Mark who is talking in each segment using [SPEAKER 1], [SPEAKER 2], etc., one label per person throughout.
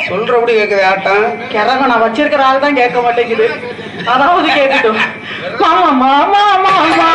[SPEAKER 1] சொல்றபடி கேக்குது ஆட்டம்
[SPEAKER 2] கிறக நான் வச்சிருக்கிற ஆள் தான் கேட்க மாட்டேங்குது அதாவது கேட்கட்டும் மாமா மாமா மாமா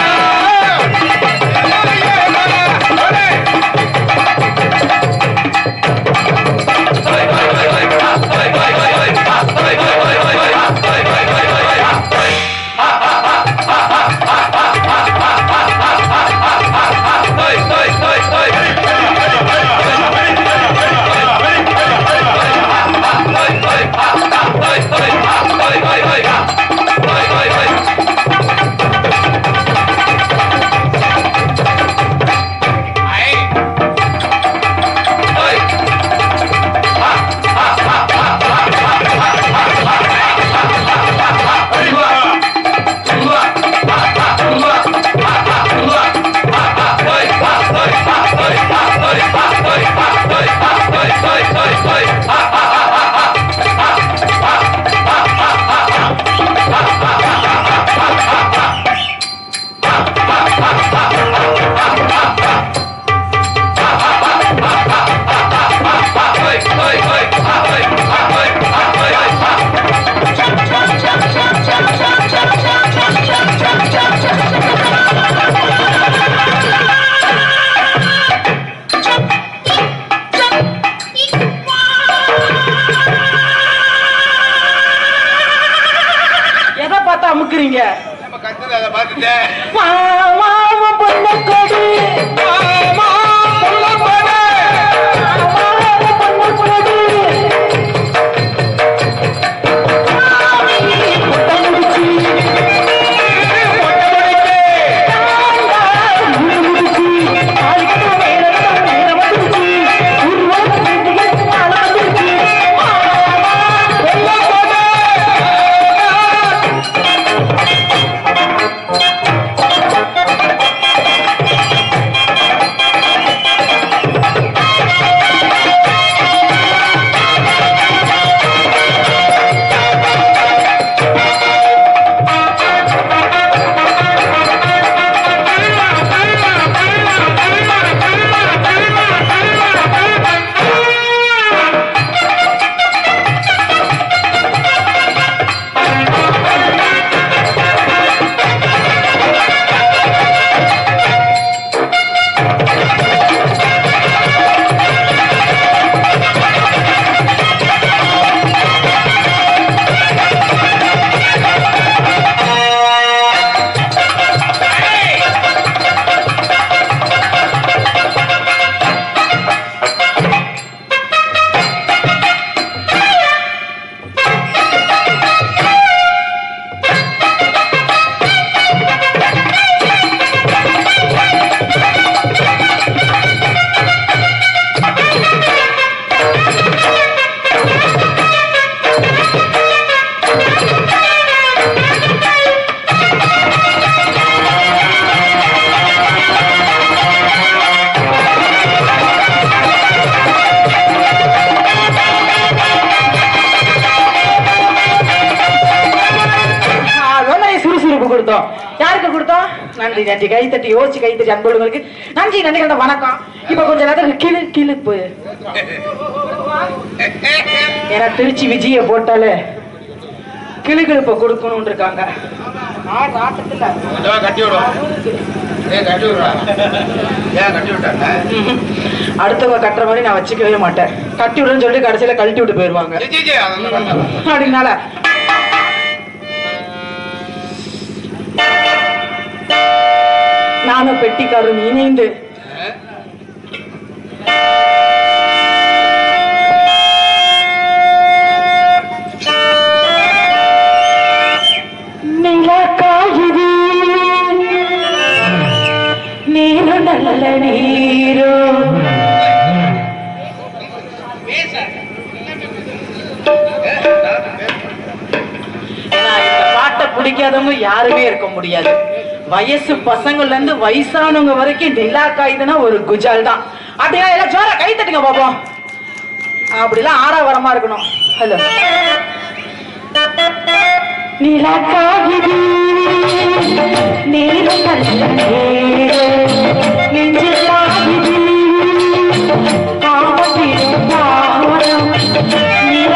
[SPEAKER 2] எதை பார்த்தா அமுக்குறீங்க
[SPEAKER 1] நம்ம கத்துறது அதை பார்த்துட்டேன்
[SPEAKER 2] மாமா பொண்ணு கொடி மாமா பொண்ணு கொடி பொண்ணு கொடி அதோட சுறுசுறுப்பு கொடுத்தோம் யாருக்கு கொடுத்தோம் நன்றி நன்றி கை தட்டி யோசிச்சு கை தட்டி அன்புள்ளவங்களுக்கு நன்றி நன்றி கண்ட வணக்கம் இப்ப கொஞ்ச நேரத்துக்கு கிளு கிளு போய் ஏன்னா திருச்சி விஜய போட்டாலே கிளு கிளுப்ப கொடுக்கணும்னு இருக்காங்க ஆடு ஆட்டத்துல
[SPEAKER 1] கொஞ்சம் கட்டி விடும் ஏன் கட்டி விடுறா ஏன் கட்டி விட்டாங்க
[SPEAKER 2] ம்ஹும். அடுத்தவங்க கட்டுற மாதிரி நான் வச்சுக்கவே மாட்டேன் கட்டி விடுன்னு சொல்லி கடைசியில கழட்டி விட்டு போயிருவாங்க
[SPEAKER 1] ஜி, ஜி, ஜி, அதெல்லாம் வேண்டாம்.
[SPEAKER 2] அப்படினால நானும் பெட்டிக்காரரும் இணைந்து நிலக்காயுது நீரு நல்ல நீரு ஏன்னா இந்த பாட்டை பிடிக்காதவங்க யாருமே இருக்க முடியாது வயசு பசங்கள்ல இருந்து வயசானவங்க வரைக்கும் நிலா காயுதுன்னா ஒரு குஜால் தான் அப்படியா எல்லாம் ஜோரா கை தட்டுங்க பாப்போம் அப்படிலாம் ஆறாவரமா இருக்கணும் ஹலோ நிலா காயுது நீரும் நல்ல நீரு நெஞ்சில் காயுது காமத்திலும் காமரம் நீ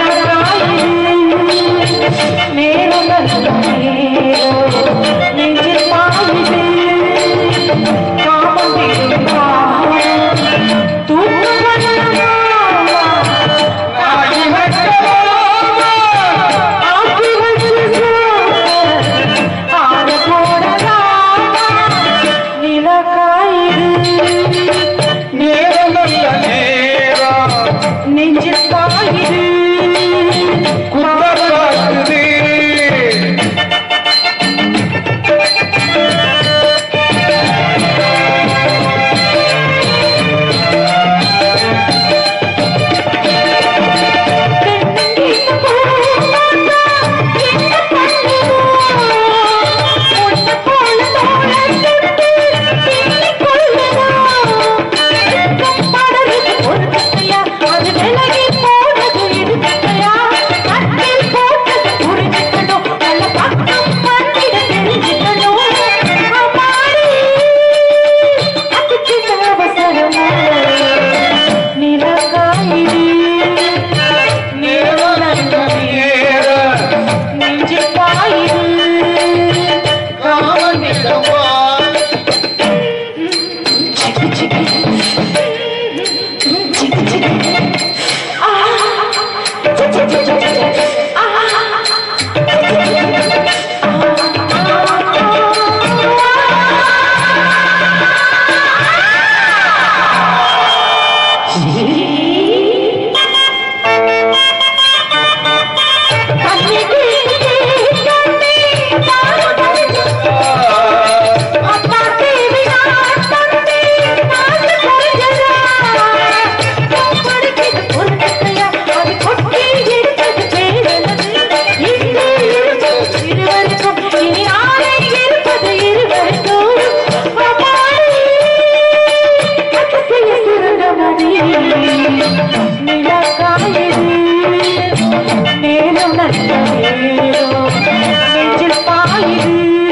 [SPEAKER 2] நேரம் நல்ல நேரம் நெஞ்சில் பாயுது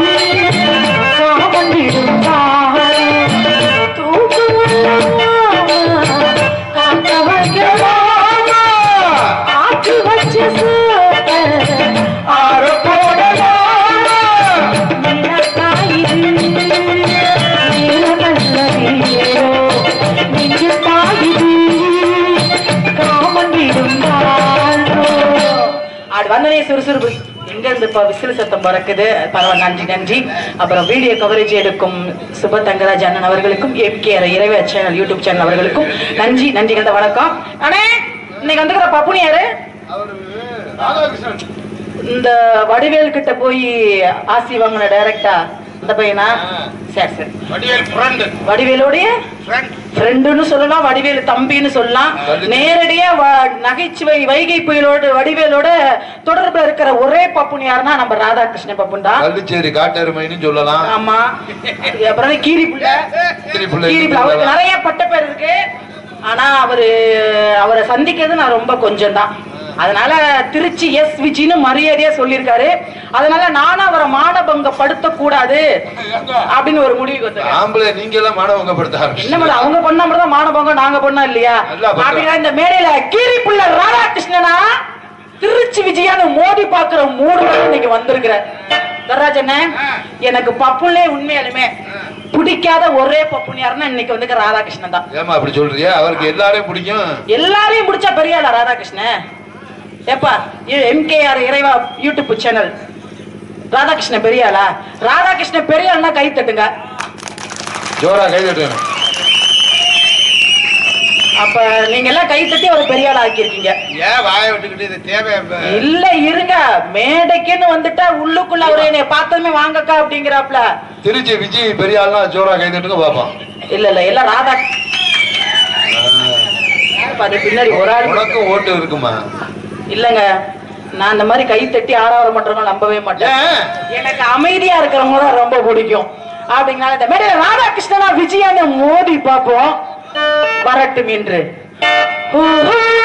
[SPEAKER 2] காவல் விடும் தாரம் தூக்குவல்லவா காக்க வைக்கலாமா ஆக்கி வச்ச சோத்த ஆற போடலாமா நிலக்காயுது நேரம் நல்ல நேரம் நெஞ்சில் பாயுது காமன் விடும் தாரம் அது வந்தனே சுறுசுறுப்பு எங்க இருந்து இப்ப விசில் சத்தம் பறக்குது பரவாயில்ல நன்றி நன்றி அப்புறம் வீடியோ கவரேஜ் எடுக்கும் சுப தங்கராஜ் அண்ணன் அவர்களுக்கும் எம்கே இறைவ சேனல் யூடியூப் சேனல் அவர்களுக்கும் நன்றி நன்றி கந்த வணக்கம் அண்ணே இன்னைக்கு வந்துக்கிற பப்புனி யாரு
[SPEAKER 1] அவரு ராதாகிருஷ்ணன்
[SPEAKER 2] இந்த வடிவேல் கிட்ட போய் ஆசி வாங்கின டைரக்டா இந்த பையனா சரி சரி
[SPEAKER 1] வடிவேல் ஃப்ரெண்ட்
[SPEAKER 2] வடிவேலோடைய
[SPEAKER 1] ஃப்ரெண்ட்
[SPEAKER 2] ஃப்ரெண்டுன்னு சொல்லலாம் வடிவேலு தம்பின்னு சொல்லலாம் நேரடியா வ- நகைச்சுவை வைகை புயலோட வடிவேலோட தொடர்புல இருக்கிற ஒரே பப்புன் யாருன்னா நம்ம ராதாகிருஷ்ண பப்புன் தான்
[SPEAKER 1] கள்ளிச்சேரி காட்டெருமைன்னு சொல்லலாம்
[SPEAKER 2] ஆமா அப்புறம் கீரி புள்ள
[SPEAKER 1] கீரி புள்ளை
[SPEAKER 2] கீரி புள்ள அவருக்கு நிறைய பட்ட பேர் இருக்கு ஆனா அவரு அவரை சந்திக்கிறது நான் ரொம்ப கொஞ்சம் தான் அதனால திருச்சி எஸ் விஜின்னு மரியாதையா சொல்லியிருக்காரு அதனால நானும் அவரை மானபங்கப்படுத்த கூடாது அப்படின்னு ஒரு முடிவுக்கு வந்துருக்கேன்
[SPEAKER 1] ஆம்பளை நீங்க எல்லாம் மாணவங்க படுத்த
[SPEAKER 2] என்ன மேடம் அவங்க பண்ணா மட்டும் தான் மானபங்கம் நாங்க பண்ணா இல்லையா
[SPEAKER 1] நல்லா பண்றோம்.
[SPEAKER 2] அப்படின்னா இந்த மேடையில கீரி புள்ள ராதாகிருஷ்ணனா திருச்சி விஜயான்னு மோடி பாக்குற மூணு இன்னைக்கு வந்திருக்கிற தர்ராஜண்ணே எனக்கு பப்புலே உண்மையாலுமே பிடிக்காத ஒரே பப்புன் யாருன்னா இன்னைக்கு வந்து ராதாகிருஷ்ணன் தான்
[SPEAKER 1] ஏமா அப்படி சொல்றியா அவருக்கு எல்லாரையும் பிடிக்கும்
[SPEAKER 2] எல்லாரையும் பிடிச்சா பெரிய ஆளா ராதாகிருஷ்ணன் ஏப்பா எம்கேஆர் இறைவா யூடியூப் சேனல் ராதாகிருஷ்ணன் பெரிய ஆளா ராதாகிருஷ்ணன் பெரிய ஆள்னா கை தட்டுங்க
[SPEAKER 1] ஜோரா கை தட்டணும்
[SPEAKER 2] அப்ப நீங்க எல்லாம் கை தட்டி ஒரு பெரிய ஆள் ஆக்கியிருக்கீங்க
[SPEAKER 1] ஏன் வாய விட்டுக்கிட்டு இது தேவை
[SPEAKER 2] இல்ல இருங்க மேடைக்குன்னு வந்துட்டா உள்ளுக்குள்ள அவரு என்னைய பார்த்ததுமே வாங்கக்கா அப்படிங்கிறாப்ல
[SPEAKER 1] திருச்சி விஜய் பெரிய ஆள்னா ஜோரா கை தட்டுங்க பாப்போம்
[SPEAKER 2] இல்ல இல்ல எல்லாம் ராதா யாருப்பா அது பின்னாடி ஒரு ஆள்
[SPEAKER 1] உனக்கும் ஓட்டு இருக்குமா
[SPEAKER 2] இல்லங்க நான் இந்த மாதிரி கை தட்டி ஆரவாரம் பண்றவங்க நம்பவே மாட்டேன்
[SPEAKER 1] ஏன்
[SPEAKER 2] எனக்கு அமைதியா இருக்கிறவங்க தான் ரொம்ப பிடிக்கும் அப்படிங்கனால இந்த மேடையில ராதாகிருஷ்ணனா விஜயான்னு மோதி பார்ப்போம் வரட்டும் என்று